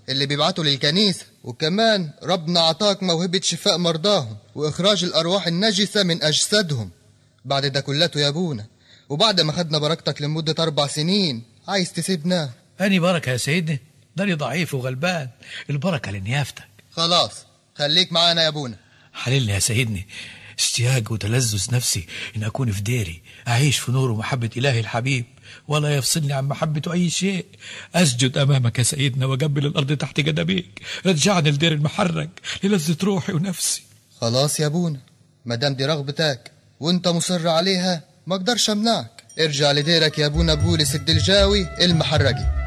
اللي بيبعتوا للكنيسة وكمان ربنا عطاك موهبة شفاء مرضاهم وإخراج الأرواح النجسة من أجسادهم بعد ده كلته يا أبونا وبعد ما خدنا بركتك لمدة أربع سنين عايز تسيبنا أني بركة يا سيدنا داني ضعيف وغلبان البركة لنيافتك خلاص خليك معانا يا أبونا حللني يا سيدني اشتياق وتلذذ نفسي إن أكون في ديري أعيش في نور ومحبة إلهي الحبيب ولا يفصلني عن محبة أي شيء أسجد أمامك يا سيدنا وأقبل الأرض تحت قدميك رجعني لدير المحرق للذة روحي ونفسي خلاص يا أبونا مادام دي رغبتك وانت مصر عليها ما اقدرش امنعك ارجع لديرك يا ابونا بولس الدلجاوي المحرجي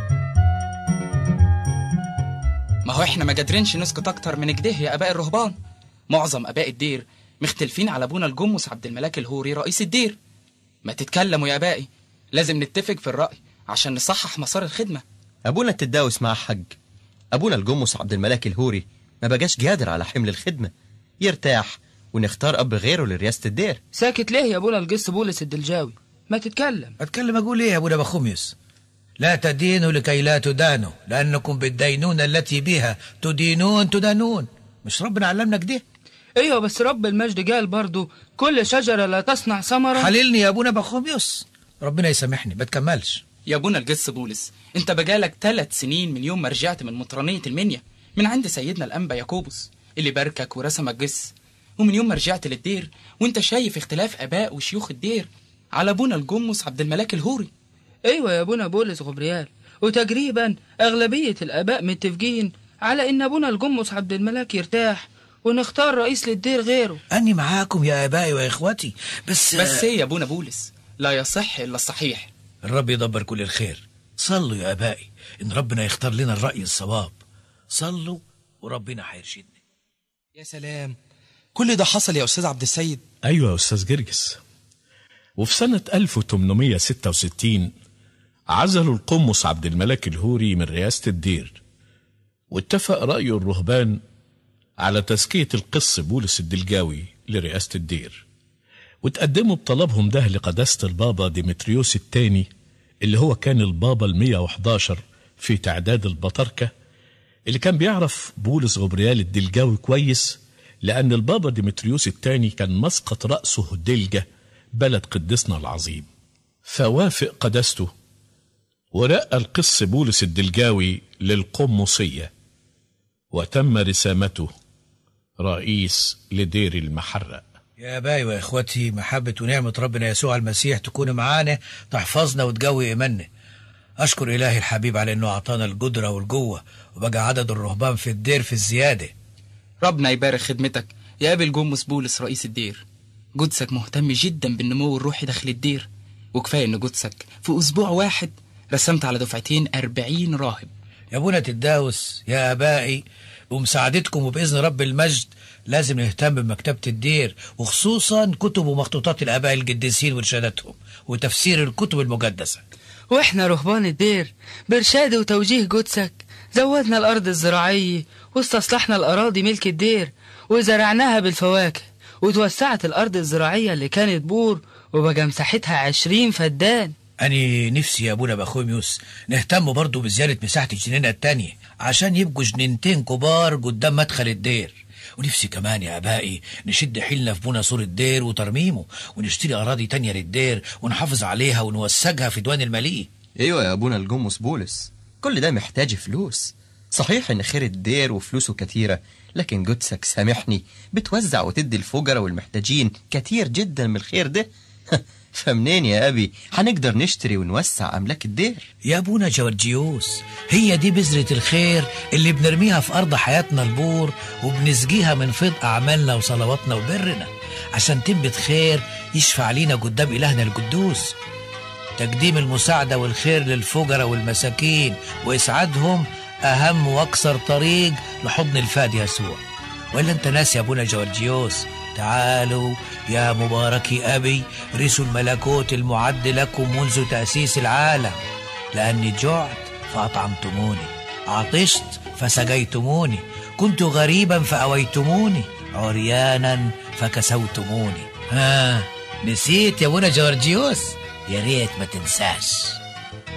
ما هو احنا ما قادرينش نسكت اكتر من كده يا اباء الرهبان معظم اباء الدير مختلفين على ابونا الجمس عبد الملاك الهوري رئيس الدير ما تتكلموا يا ابائي لازم نتفق في الرأي عشان نصحح مسار الخدمة أبونا التداوس مع حج أبونا الجمس عبد الملاك الهوري ما بقاش قادر على حمل الخدمة يرتاح ونختار أب غيره لرئاسة الدير ساكت ليه يا ابونا القس بولس الدلجاوي ما تتكلم أتكلم أقول إيه يا أبونا بخوميوس لا تدينوا لكي لا تدانوا لأنكم بالدينونة التي بها تدينون تدانون مش ربنا علمنا كده ايوه بس رب المجد قال برضو كل شجرة لا تصنع ثمرة حللني يا أبونا بخوميوس ربنا يسامحني ما تكملش يا ابونا القس بولس انت بقالك ثلاث سنين من يوم ما رجعت من مطرانية المنيا من عند سيدنا الأنبا يعقوبوس اللي باركك ورسمك جس ومن يوم ما رجعت للدير وانت شايف اختلاف اباء وشيوخ الدير على ابونا الجمس عبد الملاك الهوري ايوه يا ابونا بولس غبريال وتقريبا اغلبية الاباء متفقين على ان ابونا الجمس عبد الملاك يرتاح ونختار رئيس للدير غيره أني معاكم يا آبائي وإخوتي بس بس ايه يا ابونا بولس لا يصح الا الصحيح الرب يدبر كل الخير صلوا يا آبائي إن ربنا يختار لنا الرأي الصواب صلوا وربنا هيرشدنا يا سلام كل ده حصل يا أستاذ عبد السيد أيوة يا أستاذ جرجس وفي سنة 1866 عزلوا القمص عبد الملك الهوري من رئاسة الدير واتفق رأي الرهبان على تزكية القس بولس الدلجاوي لرئاسة الدير وتقدموا بطلبهم ده لقداسة البابا ديمتريوس الثاني اللي هو كان البابا المية وحداشر في تعداد البطركة اللي كان بيعرف بولس غبريال الدلجاوي كويس لأن البابا ديمتريوس الثاني كان مسقط رأسه دلجة بلد قدسنا العظيم فوافق قداسته ورقى القس بولس الدلجاوي للقمصية وتم رسامته رئيس لدير المحرق يا آبائي وإخوتي محبة ونعمة ربنا يسوع المسيح تكون معانا تحفظنا وتقوي إيماننا أشكر إلهي الحبيب على إنه أعطانا القدرة والقوة وبقى عدد الرهبان في الدير في الزيادة ربنا يبارك خدمتك يا ابي الجمس بولس رئيس الدير جدسك مهتم جدا بالنمو الروحي داخل الدير وكفايه ان جدسك في اسبوع واحد رسمت على دفعتين أربعين راهب يا ابونا تداوس يا آبائي بمساعدتكم وبإذن رب المجد لازم نهتم بمكتبة الدير وخصوصا كتب ومخطوطات الآباء القديسين وإرشاداتهم وتفسير الكتب المقدسة واحنا رهبان الدير بإرشاد وتوجيه جدسك زودنا الأرض الزراعية واستصلحنا الأراضي ملك الدير وزرعناها بالفواكه وتوسعت الأرض الزراعية اللي كانت بور وبقى مساحتها عشرين فدان أنا نفسي يا أبونا بخوميوس نهتم برضو بزيادة مساحة الجنينة التانية عشان يبقوا جنينتين كبار قدام مدخل الدير ونفسي كمان يا آبائي نشد حيلنا في بنا سور الدير وترميمه ونشتري أراضي تانية للدير ونحافظ عليها ونوسجها في ديوان المليء أيوة يا أبونا الجمس بولس كل ده محتاج فلوس صحيح إن خير الدير وفلوسه كتيرة لكن جدسك سامحني بتوزع وتدي الفجرة والمحتاجين كتير جدا من الخير ده فمنين يا أبي هنقدر نشتري ونوسع أملاك الدير يا أبونا جورجيوس هي دي بذرة الخير اللي بنرميها في أرض حياتنا البور وبنسقيها من فض أعمالنا وصلواتنا وبرنا عشان تنبت خير يشفع لينا قدام إلهنا القدوس تقديم المساعدة والخير للفجرة والمساكين وإسعادهم أهم وأكثر طريق لحضن الفاد يسوع ولا أنت ناس يا أبونا جورجيوس تعالوا يا مباركي أبي رثوا الملكوت المعد لكم منذ تأسيس العالم لأني جعت فأطعمتموني عطشت فسقيتموني كنت غريبا فأويتموني عريانا فكسوتموني ها نسيت يا ابونا جورجيوس يا ريت ما تنساش